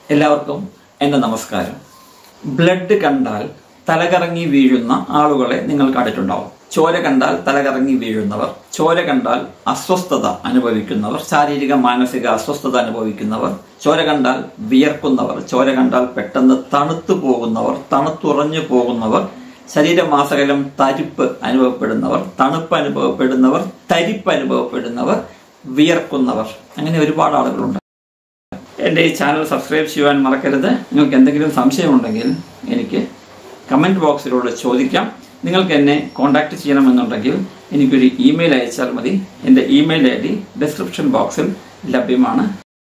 എല്ലാവർക്കും എൻ്റെ നമസ്കാരം ബ്ലഡ് കണ്ടാൽ തലകറങ്ങി വീഴുന്ന ആളുകളെ നിങ്ങൾ കണ്ടിട്ടുണ്ടാവും ചോര കണ്ടാൽ തലകറങ്ങി വീഴുന്നവർ ചോര കണ്ടാൽ അസ്വസ്ഥത അനുഭവിക്കുന്നവർ ശാരീരിക മാനസിക അസ്വസ്ഥത അനുഭവിക്കുന്നവർ ചോര കണ്ടാൽ വിയർക്കുന്നവർ ചോര കണ്ടാൽ പെട്ടെന്ന് തണുത്തു പോകുന്നവർ തണുത്തുറഞ്ഞു പോകുന്നവർ ശരീരമാസകലം തരിപ്പ് അനുഭവപ്പെടുന്നവർ തണുപ്പ് അനുഭവപ്പെടുന്നവർ തരിപ്പ് അനുഭവപ്പെടുന്നവർ വിയർക്കുന്നവർ അങ്ങനെ ഒരുപാട് ആളുകളുണ്ട് എൻ്റെ ഈ ചാനൽ സബ്സ്ക്രൈബ് ചെയ്യുവാൻ മറക്കരുത് നിങ്ങൾക്ക് എന്തെങ്കിലും സംശയമുണ്ടെങ്കിൽ എനിക്ക് കമൻറ്റ് ബോക്സിലൂടെ ചോദിക്കാം നിങ്ങൾക്ക് എന്നെ കോൺടാക്റ്റ് ചെയ്യണമെന്നുണ്ടെങ്കിൽ എനിക്കൊരു ഇമെയിൽ അയച്ചാൽ മതി എൻ്റെ ഇമെയിൽ ഐ ഡി ഡിസ്ക്രിപ്ഷൻ ബോക്സിൽ ലഭ്യമാണ്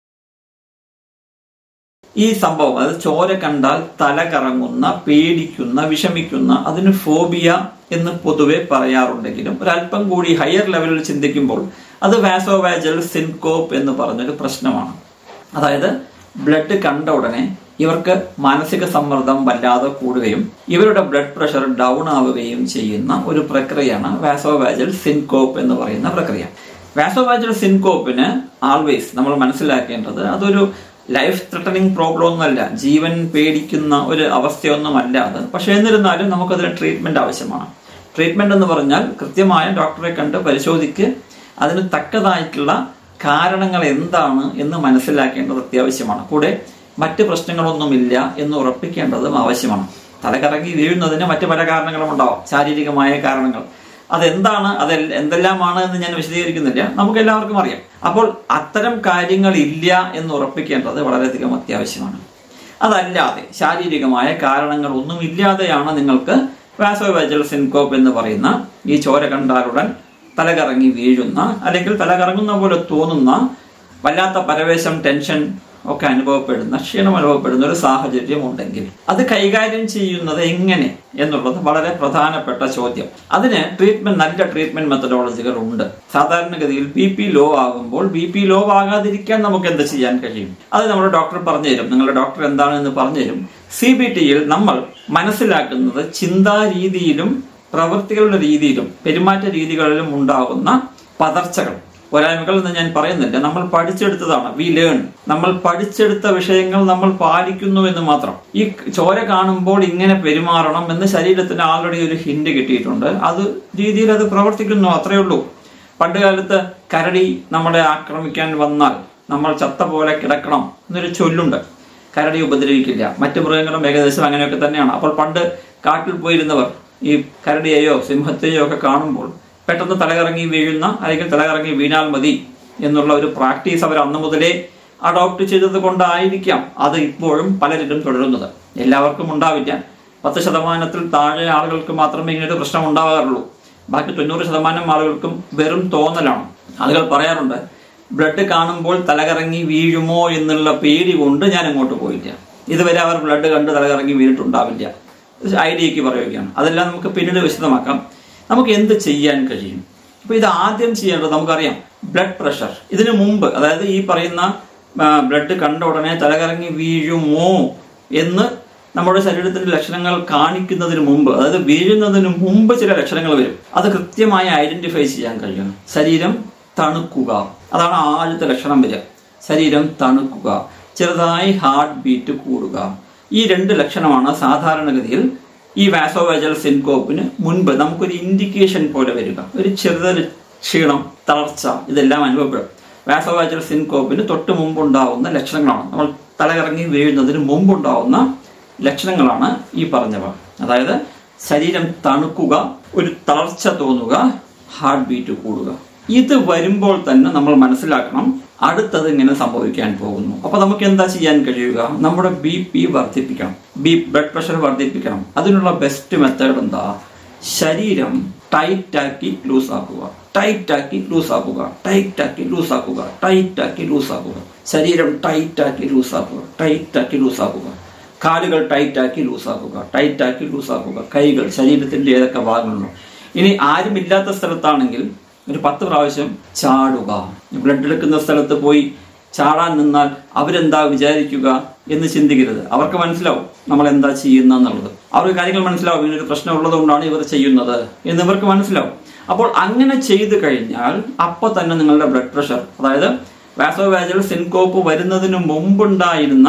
ഈ സംഭവം അത് ചോര കണ്ടാൽ തല കറങ്ങുന്ന പേടിക്കുന്ന വിഷമിക്കുന്ന അതിന് ഫോബിയ എന്ന് പൊതുവെ പറയാറുണ്ടെങ്കിലും ഒരല്പം കൂടി ഹയർ ലെവലിൽ ചിന്തിക്കുമ്പോൾ അത് വാസോവാജൽ സിൻകോപ്പ് എന്ന് പറഞ്ഞൊരു പ്രശ്നമാണ് അതായത് ബ്ലഡ് കണ്ട ഉടനെ ഇവർക്ക് മാനസിക സമ്മർദ്ദം വല്ലാതെ കൂടുകയും ഇവരുടെ ബ്ലഡ് പ്രഷർ ഡൗൺ ആവുകയും ചെയ്യുന്ന ഒരു പ്രക്രിയയാണ് വാസോവാജൽ സിൻകോപ്പ് എന്ന് പറയുന്ന പ്രക്രിയ വാസോവാജൽ സിൻകോപ്പിന് ആൾവേസ് നമ്മൾ മനസ്സിലാക്കേണ്ടത് അതൊരു ലൈഫ് ത്രെട്ടനിങ് പ്രോബ്ലം ഒന്നല്ല ജീവൻ പേടിക്കുന്ന ഒരു അവസ്ഥയൊന്നുമല്ല അത് പക്ഷെ എന്നിരുന്നാലും നമുക്കതിന് ട്രീറ്റ്മെന്റ് ആവശ്യമാണ് ട്രീറ്റ്മെന്റ് എന്ന് പറഞ്ഞാൽ കൃത്യമായ ഡോക്ടറെ കണ്ട് പരിശോധിക്ക് അതിന് തക്കതായിട്ടുള്ള കാരണങ്ങൾ എന്താണ് എന്ന് മനസ്സിലാക്കേണ്ടത് അത്യാവശ്യമാണ് കൂടെ മറ്റ് പ്രശ്നങ്ങളൊന്നുമില്ല എന്ന് ഉറപ്പിക്കേണ്ടതും ആവശ്യമാണ് തലകറങ്ങി വീഴുന്നതിന് മറ്റു പല കാരണങ്ങളും ഉണ്ടാവാം ശാരീരികമായ കാരണങ്ങൾ അതെന്താണ് അത് എന്തെല്ലാമാണ് എന്ന് ഞാൻ വിശദീകരിക്കുന്നില്ല നമുക്ക് എല്ലാവർക്കും അറിയാം അപ്പോൾ അത്തരം കാര്യങ്ങൾ ഇല്ല എന്ന് ഉറപ്പിക്കേണ്ടത് വളരെയധികം അത്യാവശ്യമാണ് അതല്ലാതെ ശാരീരികമായ കാരണങ്ങൾ ഒന്നും ഇല്ലാതെയാണ് നിങ്ങൾക്ക് വാസോവൈജൽ സിൻകോപ്പ് എന്ന് പറയുന്ന ഈ ചോര കണ്ടാലുടൻ തലകറങ്ങി വീഴുന്ന അല്ലെങ്കിൽ തലകറങ്ങുന്ന പോലെ തോന്നുന്ന വല്ലാത്ത പരവേശം ടെൻഷൻ ഒക്കെ അനുഭവപ്പെടുന്ന ക്ഷീണം അനുഭവപ്പെടുന്ന ഒരു സാഹചര്യം ഉണ്ടെങ്കിൽ അത് കൈകാര്യം ചെയ്യുന്നത് എങ്ങനെ എന്നുള്ളത് വളരെ പ്രധാനപ്പെട്ട ചോദ്യം അതിന് ട്രീറ്റ്മെന്റ് നല്ല ട്രീറ്റ്മെന്റ് മെത്തഡോളജികൾ ഉണ്ട് സാധാരണഗതിയിൽ ബി പി ലോ ആകുമ്പോൾ ബി പി ലോ ആകാതിരിക്കാൻ നമുക്ക് എന്ത് ചെയ്യാൻ കഴിയും അത് നമ്മുടെ ഡോക്ടർ പറഞ്ഞു തരും നിങ്ങളുടെ ഡോക്ടർ എന്താണെന്ന് പറഞ്ഞു തരും സി ബി ടിയിൽ നമ്മൾ മനസ്സിലാക്കുന്നത് ചിന്താ രീതിയിലും പ്രവൃത്തികളുടെ രീതിയിലും പെരുമാറ്റ രീതികളിലും ഉണ്ടാകുന്ന പതർച്ചകൾ പോരായ്മകൾ എന്ന് ഞാൻ പറയുന്നില്ല നമ്മൾ പഠിച്ചെടുത്തതാണ് വി ലേൺ നമ്മൾ പഠിച്ചെടുത്ത വിഷയങ്ങൾ നമ്മൾ പാലിക്കുന്നു എന്ന് മാത്രം ഈ ചോര കാണുമ്പോൾ ഇങ്ങനെ പെരുമാറണം എന്ന് ശരീരത്തിന് ആൾറെഡി ഒരു ഹിന്റ് കിട്ടിയിട്ടുണ്ട് അത് രീതിയിൽ അത് പ്രവർത്തിക്കുന്നു അത്രയേ ഉള്ളൂ പണ്ട് കാലത്ത് കരടി നമ്മളെ ആക്രമിക്കാൻ വന്നാൽ നമ്മൾ ചത്ത പോലെ കിടക്കണം എന്നൊരു ചൊല്ലുണ്ട് കരടി ഉപദ്രവിക്കില്ല മറ്റു മൃഗങ്ങളും ഏകദേശം അങ്ങനെയൊക്കെ തന്നെയാണ് അപ്പോൾ പണ്ട് കാട്ടിൽ പോയിരുന്നവർ ഈ കരടിയെയോ സിംഹത്തെയോ ഒക്കെ കാണുമ്പോൾ പെട്ടെന്ന് തലകറങ്ങി വീഴുന്ന അല്ലെങ്കിൽ തലകറങ്ങി വീണാൽ മതി എന്നുള്ള ഒരു പ്രാക്ടീസ് അവർ അന്ന് മുതലേ അഡോപ്റ്റ് ചെയ്തത് കൊണ്ടായിരിക്കാം അത് ഇപ്പോഴും പലരിലും തുടരുന്നത് എല്ലാവർക്കും ഉണ്ടാവില്ല പത്ത് ശതമാനത്തിൽ താഴെ ആളുകൾക്ക് മാത്രമേ ഇങ്ങനൊരു പ്രശ്നം ഉണ്ടാകാറുള്ളൂ ബാക്കി തൊണ്ണൂറ് ശതമാനം ആളുകൾക്കും വെറും തോന്നലാണ് ആളുകൾ പറയാറുണ്ട് ബ്ലഡ് കാണുമ്പോൾ തലകറങ്ങി വീഴുമോ എന്നുള്ള പേടി കൊണ്ട് ഞാൻ അങ്ങോട്ട് പോയില്ല ഇതുവരെ അവർ ബ്ലഡ് കണ്ട് തലകറങ്ങി വീണിട്ടുണ്ടാവില്ല ഐഡിയക്ക് പറയുകയാണ് അതെല്ലാം നമുക്ക് പിന്നീട് വിശദമാക്കാം നമുക്ക് എന്ത് ചെയ്യാൻ കഴിയും അപ്പൊ ഇത് ആദ്യം ചെയ്യേണ്ടത് നമുക്കറിയാം ബ്ലഡ് പ്രഷർ ഇതിനു മുമ്പ് അതായത് ഈ പറയുന്ന ബ്ലഡ് കണ്ട ഉടനെ തലകറങ്ങി വീഴുമോ എന്ന് നമ്മുടെ ശരീരത്തിന്റെ ലക്ഷണങ്ങൾ കാണിക്കുന്നതിന് മുമ്പ് അതായത് വീഴുന്നതിന് മുമ്പ് ചില ലക്ഷണങ്ങൾ വരും അത് കൃത്യമായി ഐഡന്റിഫൈ ചെയ്യാൻ കഴിയണം ശരീരം തണുക്കുക അതാണ് ആദ്യത്തെ ലക്ഷണം വരിക ശരീരം തണുക്കുക ചെറുതായി ഹാർട്ട് ബീറ്റ് കൂടുക ഈ രണ്ട് ലക്ഷണമാണ് സാധാരണഗതിയിൽ ഈ വാസോവാജൽ സിൻകോപ്പിന് മുൻപ് നമുക്കൊരു ഇൻഡിക്കേഷൻ പോലെ വരിക ഒരു ചെറുതൊരു ക്ഷീണം തളർച്ച ഇതെല്ലാം അനുഭവപ്പെടും വാസോവാജൽ സിൻകോപ്പിന് തൊട്ട് മുമ്പുണ്ടാവുന്ന ലക്ഷണങ്ങളാണ് നമ്മൾ തലകറങ്ങി വീഴുന്നതിന് മുമ്പുണ്ടാവുന്ന ലക്ഷണങ്ങളാണ് ഈ പറഞ്ഞവ അതായത് ശരീരം തണുക്കുക ഒരു തളർച്ച തോന്നുക ഹാർട്ട് ബീറ്റ് കൂടുക ഇത് വരുമ്പോൾ തന്നെ നമ്മൾ മനസ്സിലാക്കണം അടുത്തത് ഇങ്ങനെ സംഭവിക്കാൻ പോകുന്നു അപ്പൊ നമുക്ക് എന്താ ചെയ്യാൻ കഴിയുക നമ്മുടെ ബി പി വർദ്ധിപ്പിക്കണം ബി ബ്ലഡ് പ്രഷർ വർദ്ധിപ്പിക്കണം അതിനുള്ള ബെസ്റ്റ് മെത്തേഡ് എന്താ ശരീരം ടൈറ്റ് ആക്കി ലൂസ് ആക്കുക ടൈറ്റ് ആക്കി ലൂസ് ആക്കുക ടൈറ്റ് ആക്കി ലൂസ് ആക്കുക ടൈറ്റ് ആക്കി ലൂസ് ആക്കുക ശരീരം ടൈറ്റ് ആക്കി ലൂസ് ആക്കുക ടൈറ്റ് ആക്കി ലൂസ് ആക്കുക കാലുകൾ ടൈറ്റ് ആക്കി ലൂസ് ആക്കുക ടൈറ്റ് ആക്കി ലൂസ് ആക്കുക കൈകൾ ശരീരത്തിന്റെ ഏതൊക്കെ ഭാഗങ്ങളുണ്ടോ ഇനി ആരുമില്ലാത്ത സ്ഥലത്താണെങ്കിൽ ഒരു പത്ത് പ്രാവശ്യം ചാടുക ബ്ലഡ് എടുക്കുന്ന സ്ഥലത്ത് പോയി ചാടാൻ നിന്നാൽ അവരെന്താ വിചാരിക്കുക എന്ന് ചിന്തിക്കരുത് അവർക്ക് മനസ്സിലാവും നമ്മൾ എന്താ ചെയ്യുന്ന എന്നുള്ളത് അവർക്ക് കാര്യങ്ങൾ മനസ്സിലാവും ഇങ്ങനൊരു പ്രശ്നം ഉള്ളത് കൊണ്ടാണ് ഇവർ ചെയ്യുന്നത് എന്ന് ഇവർക്ക് മനസ്സിലാവും അപ്പോൾ അങ്ങനെ ചെയ്തു കഴിഞ്ഞാൽ അപ്പൊ തന്നെ നിങ്ങളുടെ ബ്ലഡ് പ്രഷർ അതായത് വാസോവാജൽ സിൻകോപ്പ് വരുന്നതിന് മുമ്പുണ്ടായിരുന്ന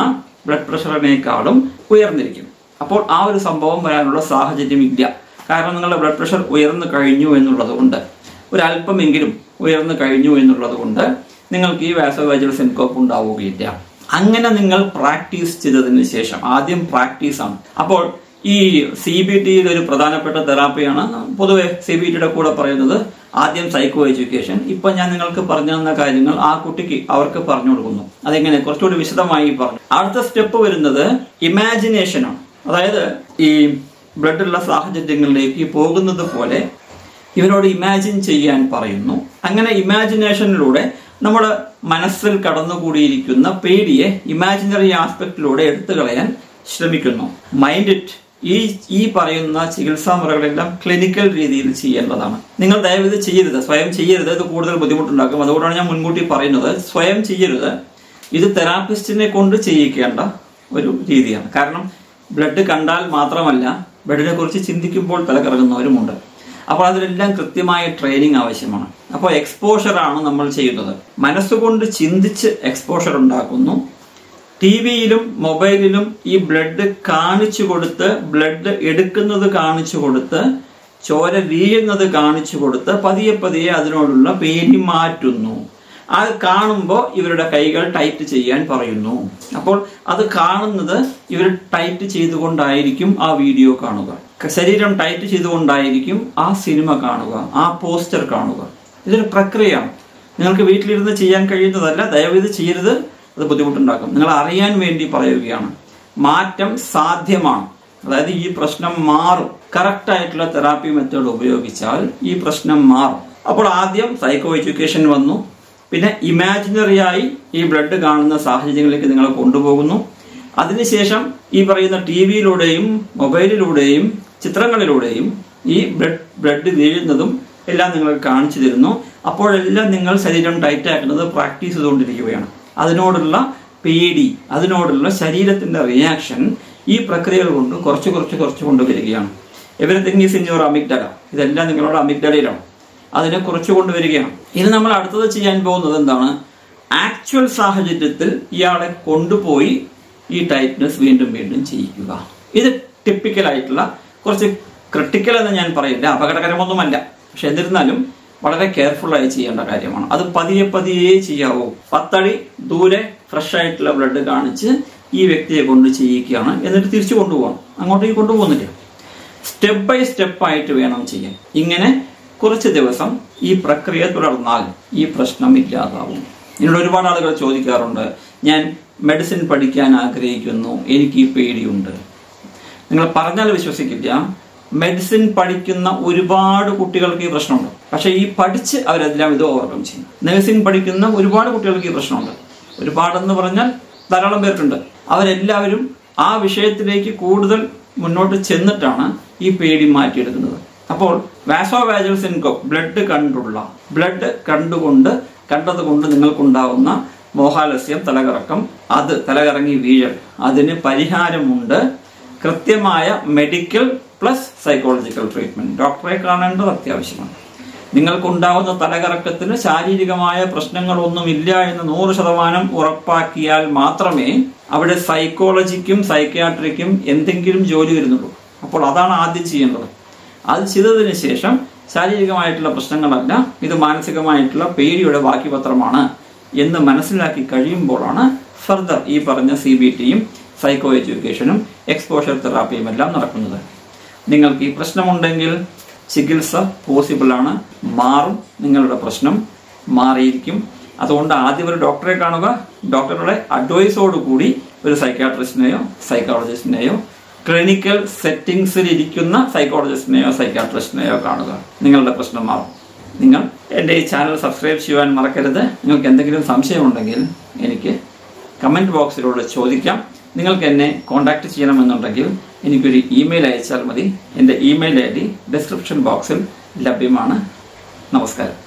ബ്ലഡ് പ്രഷറിനേക്കാളും ഉയർന്നിരിക്കും അപ്പോൾ ആ ഒരു സംഭവം വരാനുള്ള സാഹചര്യം ഇല്ല കാരണം നിങ്ങളുടെ ബ്ലഡ് പ്രഷർ ഉയർന്നു കഴിഞ്ഞു എന്നുള്ളത് കൊണ്ട് ഒരല്പമെങ്കിലും ഉയർന്നു കഴിഞ്ഞു എന്നുള്ളത് കൊണ്ട് നിങ്ങൾക്ക് ഈ വാസോവാജൽ സിൻകോപ്പ് ഉണ്ടാവുകയില്ല അങ്ങനെ നിങ്ങൾ പ്രാക്ടീസ് ചെയ്തതിന് ശേഷം ആദ്യം പ്രാക്ടീസ് ആണ് അപ്പോൾ ഈ സി ബി ടിയിൽ ഒരു പ്രധാനപ്പെട്ട തെറാപ്പിയാണ് പൊതുവെ സി ബി ടിയുടെ കൂടെ പറയുന്നത് ആദ്യം സൈക്കോ എഡ്യൂക്കേഷൻ ഇപ്പൊ ഞാൻ നിങ്ങൾക്ക് പറഞ്ഞു തന്ന കാര്യങ്ങൾ ആ കുട്ടിക്ക് അവർക്ക് പറഞ്ഞു കൊടുക്കുന്നു അതെങ്ങനെ കുറച്ചുകൂടി വിശദമായി പറഞ്ഞു അടുത്ത സ്റ്റെപ്പ് വരുന്നത് ഇമാജിനേഷനാണ് അതായത് ഈ ബ്ലഡുള്ള സാഹചര്യങ്ങളിലേക്ക് പോകുന്നത് പോലെ ഇവരോട് ഇമാജിൻ ചെയ്യാൻ പറയുന്നു അങ്ങനെ ഇമാജിനേഷനിലൂടെ നമ്മുടെ മനസ്സിൽ കടന്നുകൂടിയിരിക്കുന്ന പേടിയെ ഇമാജിനറി ആസ്പെക്റ്റിലൂടെ എടുത്തു കളയാൻ ശ്രമിക്കുന്നു മൈൻഡ് ഇറ്റ് ഈ ഈ പറയുന്ന ചികിത്സാ മുറകളെല്ലാം ക്ലിനിക്കൽ രീതിയിൽ ചെയ്യേണ്ടതാണ് നിങ്ങൾ ദയവിത് ചെയ്യരുത് സ്വയം ചെയ്യരുത് ഇത് കൂടുതൽ ബുദ്ധിമുട്ടുണ്ടാക്കും അതുകൊണ്ടാണ് ഞാൻ മുൻകൂട്ടി പറയുന്നത് സ്വയം ചെയ്യരുത് ഇത് തെറാപ്പിസ്റ്റിനെ കൊണ്ട് ചെയ്യിക്കേണ്ട ഒരു രീതിയാണ് കാരണം ബ്ലഡ് കണ്ടാൽ മാത്രമല്ല ബ്ലഡിനെ കുറിച്ച് ചിന്തിക്കുമ്പോൾ തലകറങ്ങുന്നവരുമുണ്ട് അപ്പോൾ അതിലെല്ലാം കൃത്യമായ ട്രെയിനിങ് ആവശ്യമാണ് അപ്പോൾ എക്സ്പോഷർ ആണ് നമ്മൾ ചെയ്യുന്നത് മനസ്സുകൊണ്ട് ചിന്തിച്ച് എക്സ്പോഷർ ഉണ്ടാക്കുന്നു ടി വിയിലും മൊബൈലിലും ഈ ബ്ലഡ് കാണിച്ചു കൊടുത്ത് ബ്ലഡ് എടുക്കുന്നത് കാണിച്ചു കൊടുത്ത് ചോര വീഴുന്നത് കാണിച്ചു കൊടുത്ത് പതിയെ പതിയെ അതിനോടുള്ള പേടി മാറ്റുന്നു അത് കാണുമ്പോൾ ഇവരുടെ കൈകൾ ടൈറ്റ് ചെയ്യാൻ പറയുന്നു അപ്പോൾ അത് കാണുന്നത് ഇവർ ടൈറ്റ് ചെയ്തുകൊണ്ടായിരിക്കും ആ വീഡിയോ കാണുക ശരീരം ടൈറ്റ് ചെയ്തുകൊണ്ടായിരിക്കും ആ സിനിമ കാണുക ആ പോസ്റ്റർ കാണുക ഇതൊരു പ്രക്രിയയാണ് നിങ്ങൾക്ക് വീട്ടിലിരുന്ന് ചെയ്യാൻ കഴിയുന്നതല്ല ദയവീത് ചെയ്യരുത് അത് ബുദ്ധിമുട്ടുണ്ടാക്കും നിങ്ങൾ അറിയാൻ വേണ്ടി പറയുകയാണ് മാറ്റം സാധ്യമാണ് അതായത് ഈ പ്രശ്നം മാറും കറക്റ്റ് ആയിട്ടുള്ള തെറാപ്പി മെത്തേഡ് ഉപയോഗിച്ചാൽ ഈ പ്രശ്നം മാറും അപ്പോൾ ആദ്യം സൈക്കോ എഡ്യൂക്കേഷൻ വന്നു പിന്നെ ഇമാജിനറി ആയി ഈ ബ്ലഡ് കാണുന്ന സാഹചര്യങ്ങളിലേക്ക് നിങ്ങളെ കൊണ്ടുപോകുന്നു അതിനുശേഷം ഈ പറയുന്ന ടി വിയിലൂടെയും മൊബൈലിലൂടെയും ചിത്രങ്ങളിലൂടെയും ഈ ബ്ലഡ് ബ്ലഡ് വീഴുന്നതും എല്ലാം നിങ്ങൾ കാണിച്ചു തരുന്നു അപ്പോഴെല്ലാം നിങ്ങൾ ശരീരം ടൈറ്റ് ആക്കുന്നത് പ്രാക്ടീസ് ചെയ്തുകൊണ്ടിരിക്കുകയാണ് അതിനോടുള്ള പേടി അതിനോടുള്ള ശരീരത്തിന്റെ റിയാക്ഷൻ ഈ പ്രക്രിയകൾ കൊണ്ട് കുറച്ച് കുറച്ച് കുറച്ച് കൊണ്ടുവരികയാണ് everything is in your amygdala ഇതെല്ലാം നിങ്ങളുടെ അമിഗ്ഡലയിലാണ് അതിനെ കുറച്ച് കൊണ്ടുവരികയാണ് ഇനി നമ്മൾ അടുത്തത് ചെയ്യാൻ പോകുന്നത് എന്താണ് ആക്ച്വൽ സാഹചര്യത്തിൽ ഇയാളെ കൊണ്ടുപോയി ഈ ടൈറ്റ്നസ് വീണ്ടും വീണ്ടും ചെയ്യിക്കുക ഇത് ടിപ്പിക്കൽ ആയിട്ടുള്ള കുറച്ച് ക്രിട്ടിക്കൽ എന്ന് ഞാൻ പറയില്ല അപകടകരമൊന്നുമല്ല പക്ഷെ എന്നിരുന്നാലും വളരെ കെയർഫുൾ ആയി ചെയ്യേണ്ട കാര്യമാണ് അത് പതിയെ പതിയെ ചെയ്യാവൂ പത്തടി ദൂരെ ഫ്രഷ് ആയിട്ടുള്ള ബ്ലഡ് കാണിച്ച് ഈ വ്യക്തിയെ കൊണ്ട് ചെയ്യിക്കുകയാണ് എന്നിട്ട് തിരിച്ചു കൊണ്ടുപോകണം അങ്ങോട്ടേക്ക് കൊണ്ടുപോകുന്നില്ല സ്റ്റെപ്പ് ബൈ സ്റ്റെപ്പ് ആയിട്ട് വേണം ചെയ്യാൻ ഇങ്ങനെ കുറച്ച് ദിവസം ഈ പ്രക്രിയ തുടർന്നാൽ ഈ പ്രശ്നം ഇല്ലാതാവും എന്നോട് ഒരുപാട് ആളുകൾ ചോദിക്കാറുണ്ട് ഞാൻ മെഡിസിൻ പഠിക്കാൻ ആഗ്രഹിക്കുന്നു എനിക്ക് ഈ പേടിയുണ്ട് നിങ്ങൾ പറഞ്ഞാൽ വിശ്വസിക്കില്ല മെഡിസിൻ പഠിക്കുന്ന ഒരുപാട് കുട്ടികൾക്ക് ഈ പ്രശ്നമുണ്ട് പക്ഷെ ഈ പഠിച്ച് അവരെല്ലാം ഇത് ഓവർകം ചെയ്യും നഴ്സിംഗ് പഠിക്കുന്ന ഒരുപാട് കുട്ടികൾക്ക് ഈ പ്രശ്നമുണ്ട് ഒരുപാടെന്ന് പറഞ്ഞാൽ ധാരാളം പേർക്കുണ്ട് അവരെല്ലാവരും ആ വിഷയത്തിലേക്ക് കൂടുതൽ മുന്നോട്ട് ചെന്നിട്ടാണ് ഈ പേടി മാറ്റിയെടുക്കുന്നത് അപ്പോൾ വാസോ വാജൽ സിൻകോ ബ്ലഡ് കണ്ടുള്ള ബ്ലഡ് കണ്ടുകൊണ്ട് കണ്ടതുകൊണ്ട് നിങ്ങൾക്കുണ്ടാവുന്ന മോഹാലസ്യം തലകറക്കം അത് തലകറങ്ങി വീഴൽ അതിന് പരിഹാരമുണ്ട് കൃത്യമായ മെഡിക്കൽ പ്ലസ് സൈക്കോളജിക്കൽ ട്രീറ്റ്മെന്റ് ഡോക്ടറെ കാണേണ്ടത് അത്യാവശ്യമാണ് നിങ്ങൾക്കുണ്ടാവുന്ന തലകറക്കത്തിന് ശാരീരികമായ പ്രശ്നങ്ങളൊന്നുമില്ല എന്ന് നൂറ് ശതമാനം ഉറപ്പാക്കിയാൽ മാത്രമേ അവിടെ സൈക്കോളജിക്കും സൈക്യാട്രിക്കും എന്തെങ്കിലും ജോലി വരുന്നുള്ളൂ അപ്പോൾ അതാണ് ആദ്യം ചെയ്യേണ്ടത് അത് ചെയ്തതിന് ശേഷം ശാരീരികമായിട്ടുള്ള പ്രശ്നങ്ങളല്ല ഇത് മാനസികമായിട്ടുള്ള പേടിയുടെ ബാക്കി പത്രമാണ് എന്ന് മനസ്സിലാക്കി കഴിയുമ്പോഴാണ് ഫർദർ ഈ പറഞ്ഞ സി ബി ടിയും സൈക്കോ എഡ്യൂക്കേഷനും എക്സ്പോഷർ തെറാപ്പിയും എല്ലാം നടക്കുന്നത് നിങ്ങൾക്ക് ഈ പ്രശ്നമുണ്ടെങ്കിൽ ചികിത്സ പോസിബിൾ ആണ് മാറും നിങ്ങളുടെ പ്രശ്നം മാറിയിരിക്കും അതുകൊണ്ട് ആദ്യം ഒരു ഡോക്ടറെ കാണുക ഡോക്ടറുടെ അഡ്വൈസോട് കൂടി ഒരു സൈക്കാട്രിസ്റ്റിനെയോ സൈക്കോളജിസ്റ്റിനെയോ ക്ലിനിക്കൽ സെറ്റിംഗ്സിൽ ഇരിക്കുന്ന സൈക്കോളജിസ്റ്റിനെയോ സൈക്കാട്രിസ്റ്റിനെയോ കാണുക നിങ്ങളുടെ പ്രശ്നം മാറും നിങ്ങൾ എൻ്റെ ഈ ചാനൽ സബ്സ്ക്രൈബ് ചെയ്യുവാൻ മറക്കരുത് നിങ്ങൾക്ക് എന്തെങ്കിലും സംശയമുണ്ടെങ്കിൽ എനിക്ക് കമൻറ്റ് ബോക്സിലൂടെ ചോദിക്കാം നിങ്ങൾക്ക് എന്നെ കോൺടാക്ട് ചെയ്യണമെന്നുണ്ടെങ്കിൽ എനിക്കൊരു ഇമെയിൽ അയച്ചാൽ മതി എൻ്റെ ഇമെയിൽ ഐ ഡി ഡിസ്ക്രിപ്ഷൻ ബോക്സിൽ ലഭ്യമാണ് നമസ്കാരം